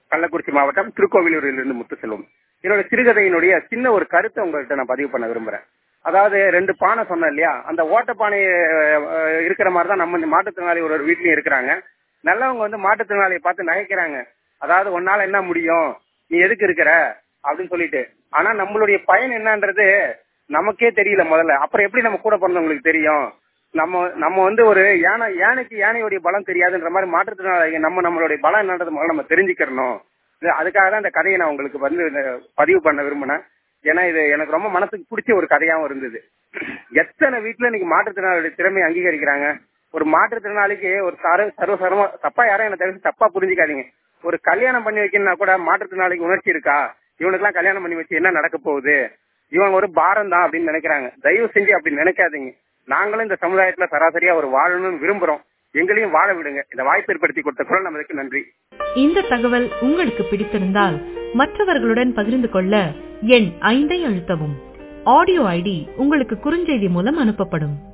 கள்ளக்குறிச்சி மாவட்டம் திருக்கோவிலூரிலிருந்து முத்துசெல்வம் என்னோட சிறுகதையினுடைய சின்ன ஒரு கருத்தை உங்கள்கிட்ட நான் பதிவு பண்ண விரும்புறேன் அதாவது ரெண்டு பானை சொன்னேன் இல்லையா அந்த ஓட்ட பானை அஹ், இருக்கிற மாதிரி தான் நம்ம இந்த மாற்றுத்திறனாளி ஒரு ஒரு வீட்லயும் இருக்கிறாங்க நல்லவங்க வந்து மாற்றுத்திறனாளியை பார்த்து நகைக்கிறாங்க அதாவது உன்னால என்ன முடியும் நீ எதுக்கு இருக்கிற அப்படின்னு சொல்லிட்டு ஆனா நம்மளுடைய பயன் என்னன்றது நமக்கே தெரியல முதல்ல அப்புறம் எப்படி நம்ம கூட பிறந்தவங்களுக்கு தெரியும் நம்ம நம்ம வந்து ஒரு யானை யானைக்கு யானையுடைய பலம் தெரியாதுன்ற மாதிரி மாற்றுத்திறனாளிகள் நம்ம நம்மளுடைய பலம் என்னன்றது முதல்ல நம்ம தெரிஞ்சுக்கிறணும் இது அதுக்காக தான் இந்த கதையை நான் உங்களுக்கு வந்து இந்த பதிவு பண்ண விரும்பினேன் ஏன்னா இது எனக்கு ரொம்ப மனசுக்கு பிடிச்ச ஒரு கதையாவும் இருந்தது எத்தனை வீட்டுல இன்னைக்கு மாற்றுத்திறனாளியுடைய திறமையை அங்கீகரிக்கிறாங்க ஒரு மாற்றுத்திறனாளிக்கு ஒரு சர்வ சர்வ சர்வ தப்பா யாரும் என்ன தெரிஞ்சு தப்பா புரிஞ்சுக்காதீங்க ஒரு கல்யாணம் பண்ணி வைக்கணும்னா கூட மாற்றுத்திறனாளிக்கு உணர்ச்சி இருக்கா இவனுக்குலாம் கல்யாணம் பண்ணி வச்சு என்ன நடக்க போகுது இவன் ஒரு பாரம் தான் அப்படின்னு நினைக்கிறாங்க தயவு செஞ்சு அப்படி நினைக்காதீங்க நாங்களும் இந்த சமுதாயத்துல சராசரியா ஒரு வாழணும்னு விரும்புறோம் எங்களையும் வாழ விடுங்க இந்த வாய்ப்பு ஏற்படுத்தி கொடுத்த குரல் நமக்கு நன்றி இந்த தகவல் உங்களுக்கு பிடித்திருந்தால் மற்றவர்களுடன் பகிர்ந்து கொள்ள எண் ஐந்தை அழுத்தவும் ஆடியோ ஐடி உங்களுக்கு குறுஞ்செய்தி மூலம் அனுப்பப்படும்